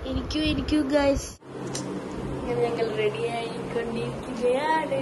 എനിക്കും എനിക്കും ഗൈസ് ഇങ്ങനെ ഞങ്ങൾ റെഡിയായി കൊണ്ടിരിക്കുകയാണ്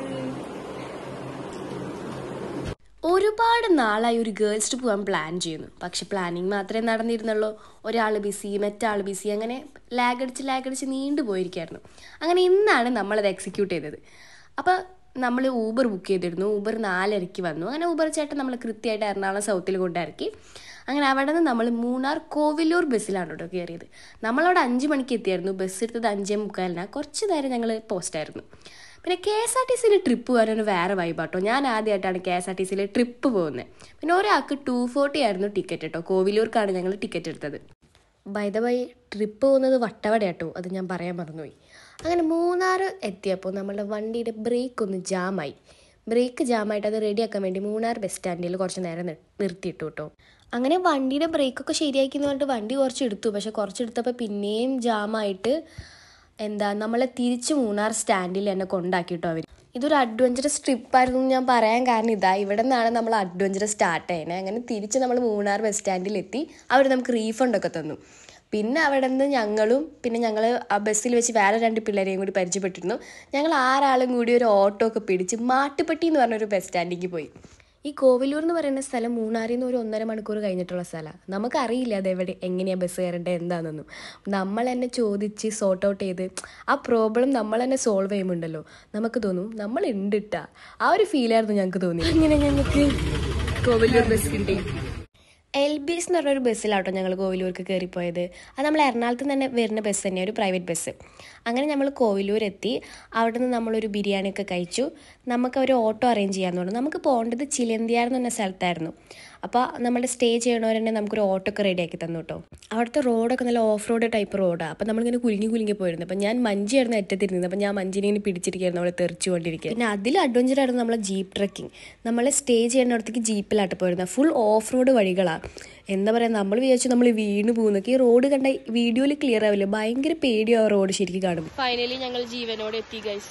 ഒരുപാട് നാളായി ഒരു ഗേൾസ് ട്രിപ്പ് പോകാൻ പ്ലാൻ ചെയ്യുന്നു പക്ഷെ പ്ലാനിങ് മാത്രമേ നടന്നിരുന്നുള്ളൂ ഒരാൾ ബിസി മറ്റാൾ ബിസി അങ്ങനെ ലാഗടിച്ച് ലാഗടിച്ച് നീണ്ടു പോയിരിക്കായിരുന്നു അങ്ങനെ ഇന്നാണ് നമ്മളത് എക്സിക്യൂട്ട് ചെയ്തത് അപ്പോൾ നമ്മൾ ഊബർ ബുക്ക് ചെയ്തിരുന്നു ഊബർ നാലരയ്ക്ക് വന്നു അങ്ങനെ ഊബർ ചേട്ടൻ നമ്മൾ കൃത്യമായിട്ട് എറണാകുളം സൗത്തിൽ കൊണ്ടിറക്കി അങ്ങനെ അവിടെ നിന്ന് നമ്മൾ മൂന്നാർ കോവിലൂർ ബസ്സിലാണ് കേട്ടോ കയറിയത് നമ്മളവിടെ അഞ്ച് മണിക്ക് എത്തിയായിരുന്നു ബസ് എടുത്തത് അഞ്ചേ മുക്കാലിനാണ് കുറച്ച് നേരം ഞങ്ങൾ പോസ്റ്റായിരുന്നു പിന്നെ കെ എസ് ആർ ടി സിയിൽ ട്രിപ്പ് പോകാനൊരു വേറെ വൈബാട്ടോ ഞാൻ ആദ്യമായിട്ടാണ് കെ എസ് ആർ ടി സിയിൽ ട്രിപ്പ് പോകുന്നത് പിന്നെ ഒരാൾക്ക് ടു ഫോർട്ടി ആയിരുന്നു ടിക്കറ്റ് കേട്ടോ കോവിലൂർക്കാണ് ഞങ്ങൾ ടിക്കറ്റ് എടുത്തത് ബൈ ദ ബൈ ട്രിപ്പ് പോകുന്നത് വട്ടവട കേട്ടോ അത് ഞാൻ പറയാൻ മറന്നുപോയി അങ്ങനെ മൂന്നാർ എത്തിയപ്പോൾ നമ്മളുടെ വണ്ടിയുടെ ബ്രേക്ക് ഒന്ന് ജാമായി ബ്രേക്ക് ജാമായിട്ട് അത് റെഡിയാക്കാൻ വേണ്ടി മൂന്നാർ ബസ് സ്റ്റാൻഡിൽ കുറച്ച് നേരം നിർ- നിർത്തിയിട്ടു കേട്ടോ അങ്ങനെ വണ്ടിയുടെ ബ്രേക്കൊക്കെ ശരിയാക്കി എന്ന് പറഞ്ഞിട്ട് വണ്ടി കുറച്ച് എടുത്തു പക്ഷെ കുറച്ച് എടുത്തപ്പോൾ പിന്നെയും ജാമായിട്ട് എന്താ നമ്മളെ തിരിച്ച് മൂന്നാർ സ്റ്റാൻഡിൽ എന്നെ കൊണ്ടാക്കിട്ടോ അവർ ഇതൊരു അഡ്വഞ്ചറസ് ട്രിപ്പായിരുന്നു എന്ന് ഞാൻ പറയാൻ കാരണം ഇതാ ഇവിടെ നിന്നാണ് നമ്മൾ അഡ്വഞ്ചർ സ്റ്റാർട്ട് ചെയ്യുന്നത് അങ്ങനെ തിരിച്ച് നമ്മൾ മൂന്നാർ ബസ് സ്റ്റാൻഡിലെത്തി അവർ നമുക്ക് റീഫണ്ടൊക്കെ തന്നു പിന്നെ അവിടെ നിന്ന് ഞങ്ങളും പിന്നെ ഞങ്ങൾ ആ ബസ്സിൽ വെച്ച് വേറെ രണ്ട് പിള്ളേരെയും കൂടി പരിചയപ്പെട്ടിരുന്നു ഞങ്ങൾ ആറാളും കൂടി ഒരു ഓട്ടോ ഒക്കെ പിടിച്ച് മാട്ടുപ്പെട്ടി എന്ന് പറഞ്ഞൊരു ബസ് സ്റ്റാൻഡിലേക്ക് പോയി ഈ കോവിലൂർ എന്ന് പറയുന്ന സ്ഥലം മൂന്നാറിൽ നിന്ന് ഒരു ഒന്നര മണിക്കൂർ കഴിഞ്ഞിട്ടുള്ള സ്ഥലമാണ് നമുക്കറിയില്ല അത് എവിടെ എങ്ങനെയാണ് ബസ് കയറേണ്ടത് എന്താണെന്നൊന്നും നമ്മൾ തന്നെ ചോദിച്ച് സോർട്ട് ഔട്ട് ചെയ്ത് ആ പ്രോബ്ലം നമ്മൾ തന്നെ സോൾവ് ചെയ്യുമ്പോണ്ടല്ലോ നമുക്ക് തോന്നും നമ്മൾ ഉണ്ടിട്ടാ ആ ഒരു ഫീലായിരുന്നു ഞങ്ങൾക്ക് തോന്നി അങ്ങനെ ഞങ്ങൾക്ക് കോവിലൂർ ബസ് കിട്ടി എൽ ബി എസ് എന്ന് പറഞ്ഞൊരു ബസ്സിലാട്ടോ ഞങ്ങൾ കോവിലൂർക്ക് കയറിപ്പോയത് അത് നമ്മൾ എറണാകുളത്ത് നിന്ന് തന്നെ വരുന്ന ബസ് തന്നെയാണ് ഒരു പ്രൈവറ്റ് ബസ് അങ്ങനെ നമ്മൾ കോവിലൂർ എത്തി അവിടെ നിന്ന് നമ്മളൊരു ബിരിയാണിയൊക്കെ കഴിച്ചു നമുക്ക് ഒരു ഓട്ടോ അറേഞ്ച് ചെയ്യാമെന്ന് പറഞ്ഞു നമുക്ക് പോകേണ്ടത് ചിലന്തിയാർ എന്ന് പറഞ്ഞ സ്ഥലത്തായിരുന്നു അപ്പോൾ നമ്മൾ സ്റ്റേ ചെയ്യണവർ തന്നെ നമുക്കൊരു ഓട്ടോ ഒക്കെ റെഡിയാക്കി തന്നു കേട്ടോ അവിടുത്തെ റോഡൊക്കെ നല്ല ഓഫ് റോഡ് ടൈപ്പ് റോഡാണ് അപ്പോൾ നമ്മളിങ്ങനെ കുലുങ്ങി കുലുങ്ങി പോയിരുന്നു അപ്പോൾ ഞാൻ മഞ്ചിയായിരുന്നു അറ്റത്തിരുന്നത് അപ്പോൾ ഞാൻ മഞ്ചിനെ ഇങ്ങനെ പിടിച്ചിരിക്കുകയായിരുന്നു അവളെ തെറിച്ചുകൊണ്ടിരിക്കുക പിന്നെ അതിൽ അഡ്വഞ്ചർ ആയിരുന്നു നമ്മളെ ജീപ്പ് ട്രക്കിംഗ് നമ്മൾ സ്റ്റേ ചെയ്യുന്നിടത്തേക്ക് ജീപ്പിലാട്ട് പോയിരുന്നത് ഫുൾ ഓഫ് റോഡ് വഴികളാണ് എന്താ പറയുക നമ്മൾ വിചാരിച്ചു നമ്മൾ വീണ് പോകുന്നൊക്കെ ഈ റോഡ് കണ്ട വീഡിയോയിൽ ക്ലിയർ ആവില്ല ഭയങ്കര പേടിയാവും റോഡ് ശരിക്കും കാണും ഫൈനലി ഞങ്ങൾ ജീവനോടെ എത്തി ഗൈസ്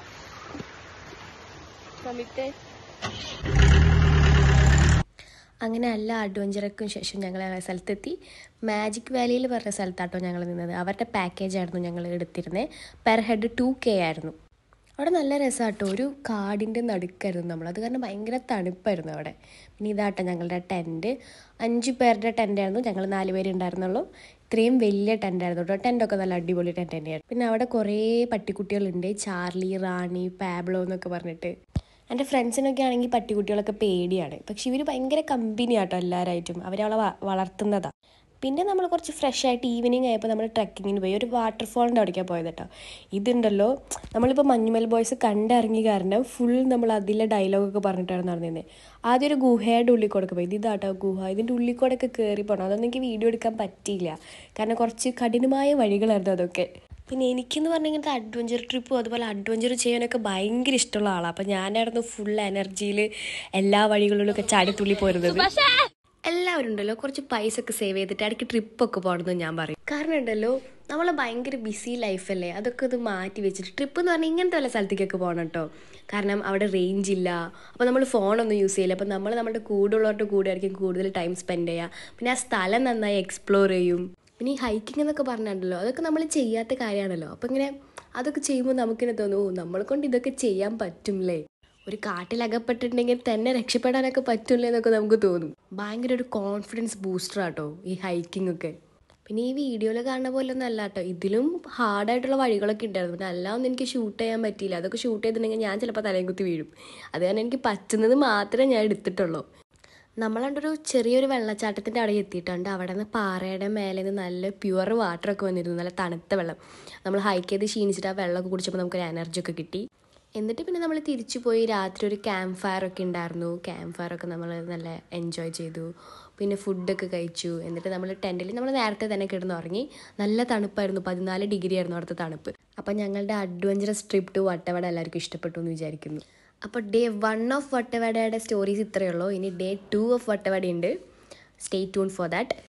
അങ്ങനെ എല്ലാ അഡ്വഞ്ചറക്കും ശേഷം ഞങ്ങൾ ആ സ്ഥലത്തെത്തി മാജിക് വാലിയിൽ പറഞ്ഞ സ്ഥലത്താട്ടോ ഞങ്ങൾ നിന്നത് അവരുടെ പാക്കേജ് ആയിരുന്നു ഞങ്ങൾ എടുത്തിരുന്നത് പെർ ഹെഡ് ടു കെ ആയിരുന്നു അവിടെ നല്ല രസമാട്ടോ ഒരു കാടിൻ്റെ നടുക്കായിരുന്നു നമ്മൾ അത് കാരണം ഭയങ്കര തണുപ്പായിരുന്നു അവിടെ പിന്നെ ഇതാട്ടോ ഞങ്ങളുടെ ടെൻറ്റ് അഞ്ച് പേരുടെ ടെൻ്റായിരുന്നു ഞങ്ങൾ നാല് പേര് ഉണ്ടായിരുന്നുള്ളൂ ഇത്രയും വലിയ ടെൻ്റായിരുന്നു കേട്ടോ ടെൻ്റൊക്കെ നല്ല അടിപൊളി ടെൻ്റ് തന്നെയായിരുന്നു പിന്നെ അവിടെ കുറേ പട്ടിക്കുട്ടികളുണ്ട് ചാർലി റാണി പാബ്ലോ എന്നൊക്കെ പറഞ്ഞിട്ട് എൻ്റെ ഫ്രണ്ട്സിനൊക്കെ ആണെങ്കിൽ പട്ടിക്കുട്ടികളൊക്കെ പേടിയാണ് പക്ഷെ ഇവർ ഭയങ്കര കമ്പനിയാട്ടോ എല്ലാവരായിട്ടും അവരവളെ വ- വളർത്തുന്നതാണ് പിന്നെ നമ്മൾ കുറച്ച് ഫ്രഷ് ആയിട്ട് ഈവനിങ് ആയപ്പോൾ നമ്മൾ ട്രക്കിങ്ങിന് പോയി ഒരു വാട്ടർഫോളിൻ്റെ അവിടേക്കാണ് പോയത് കേട്ടോ ഇതുണ്ടല്ലോ നമ്മളിപ്പോൾ മഞ്ഞുമൽ ബോയ്സ് കണ്ടിറങ്ങി കാരണം ഫുൾ നമ്മൾ അതിലെ ഡയലോഗൊക്കെ പറഞ്ഞിട്ടാണ് നടന്നിരുന്നത് ആദ്യം ഒരു ഗുഹയുടെ ഉള്ളിൽ കൂടെ പോയി ഇത് ഇതാട്ടോ ഗുഹ ഇതിൻ്റെ ഉള്ളിൽ കൂടെ ഒക്കെ കയറി പോകണം അതൊന്നും എനിക്ക് വീഡിയോ എടുക്കാൻ പറ്റിയില്ല കാരണം കുറച്ച് കഠിനമായ വഴികളായിരുന്നു അതൊക്കെ പിന്നെ എനിക്കെന്ന് പറഞ്ഞാൽ ഇങ്ങനത്തെ അഡ്വഞ്ചർ ട്രിപ്പും അതുപോലെ അഡ്വഞ്ചർ ചെയ്യാനൊക്കെ ഭയങ്കര ഇഷ്ടമുള്ള ആളാണ് അപ്പം ഞാനായിരുന്നു ഫുൾ എനർജിയിൽ എല്ലാ വഴികളിലൊക്കെ ചാടിത്തുള്ളി പോരുന്നത് എല്ലാവരും ഉണ്ടല്ലോ കുറച്ച് പൈസ ഒക്കെ സേവ് ചെയ്തിട്ട് ഇടയ്ക്ക് ട്രിപ്പൊക്കെ പോകണമെന്ന് ഞാൻ പറയും കാരണം ഉണ്ടല്ലോ നമ്മളെ ഭയങ്കര ബിസി ലൈഫല്ലേ അതൊക്കെ ഇത് മാറ്റി വെച്ചിട്ട് ട്രിപ്പ് എന്ന് പറഞ്ഞാൽ ഇങ്ങനത്തെ വല്ല സ്ഥലത്തേക്കൊക്കെ പോകണം കേട്ടോ കാരണം അവിടെ റേഞ്ച് ഇല്ല അപ്പോൾ നമ്മൾ ഫോണൊന്നും യൂസ് ചെയ്യില്ല അപ്പോൾ നമ്മൾ നമ്മുടെ കൂടുള്ളവരുടെ കൂടെ ആയിരിക്കും കൂടുതൽ ടൈം സ്പെൻഡ് ചെയ്യുക പിന്നെ ആ സ്ഥലം നന്നായി എക്സ്പ്ലോർ ചെയ്യും പിന്നെ ഈ ഹൈക്കിംഗ് എന്നൊക്കെ പറഞ്ഞിട്ടുണ്ടല്ലോ അതൊക്കെ നമ്മൾ ചെയ്യാത്ത കാര്യമാണല്ലോ അപ്പോൾ ഇങ്ങനെ അതൊക്കെ ചെയ്യുമ്പോൾ നമുക്കിങ്ങനെ തോന്നും "ഓ, നമ്മളെ കൊണ്ട് ഇതൊക്കെ ചെയ്യാൻ പറ്റുമല്ലേ ഒരു കാട്ടിൽ അകപ്പെട്ടിട്ടുണ്ടെങ്കിൽ തന്നെ രക്ഷപ്പെടാനൊക്കെ പറ്റില്ലേ എന്നൊക്കെ നമുക്ക് തോന്നും ഭയങ്കര ഒരു കോൺഫിഡൻസ് ബൂസ്റ്റർ ആട്ടോ ഈ ഹൈക്കിംഗ് ഒക്കെ പിന്നെ ഈ വീഡിയോയിൽ കാണുന്ന പോലെ ഒന്നും അല്ല കേട്ടോ ഇതിലും ഹാർഡായിട്ടുള്ള വഴികളൊക്കെ ഉണ്ടായിരുന്നു പിന്നെ എല്ലാം ഒന്നും എനിക്ക് ഷൂട്ട് ചെയ്യാൻ പറ്റിയില്ല അതൊക്കെ ഷൂട്ട് ചെയ്തിട്ടുണ്ടെങ്കിൽ ഞാൻ ചിലപ്പോൾ തലയും കുത്തി വീഴും അത് കാരണം എനിക്ക് പറ്റുന്നത് മാത്രമേ ഞാൻ എടുത്തിട്ടുള്ളൂ നമ്മളണ്ടൊരു ചെറിയൊരു വെള്ളച്ചാട്ടത്തിൻ്റെ അവിടെ എത്തിയിട്ടുണ്ട് അവിടെ നിന്ന് പാറയുടെ മേലെ നിന്ന് നല്ല പ്യുവർ വാട്ടറൊക്കെ വന്നിരുന്നു നല്ല തണുത്ത വെള്ളം നമ്മൾ ഹൈക്ക് ചെയ്ത് ക്ഷീണിച്ചിട്ട് ആ വെള്ളമൊക്കെ കുടിച്ചപ്പോൾ നമുക്കൊരു എനർജി ഒക്കെ കിട്ടി എന്നിട്ട് പിന്നെ നമ്മൾ തിരിച്ചു പോയി രാത്രി ഒരു ക്യാമ്പ് ഫയർ ഒക്കെ ഉണ്ടായിരുന്നു ക്യാമ്പ് ഫയർ ഒക്കെ നമ്മൾ നല്ല എൻജോയ് ചെയ്തു പിന്നെ ഫുഡൊക്കെ കഴിച്ചു എന്നിട്ട് നമ്മൾ ടെൻറ്റിൽ നമ്മൾ നേരത്തെ തന്നെ കിടന്ന് ഉറങ്ങി നല്ല തണുപ്പായിരുന്നു പതിനാല് ഡിഗ്രി ആയിരുന്നു അവിടുത്തെ തണുപ്പ് അപ്പം ഞങ്ങളുടെ അഡ്വഞ്ചറസ് ട്രിപ്പ് ടു വട്ടവട എല്ലാവർക്കും ഇഷ്ടപ്പെട്ടു എന്ന് വിചാരിക്കുന്നു അപ്പോൾ ഡേ വൺ ഓഫ് വട്ടവടയുടെ സ്റ്റോറീസ് ഇത്രയേ ഉള്ളൂ ഇനി ഡേ ടു ഓഫ് വട്ടവട ഉണ്ട് സ്റ്റേ ട്യൂൺ ഫോർ ദാറ്റ്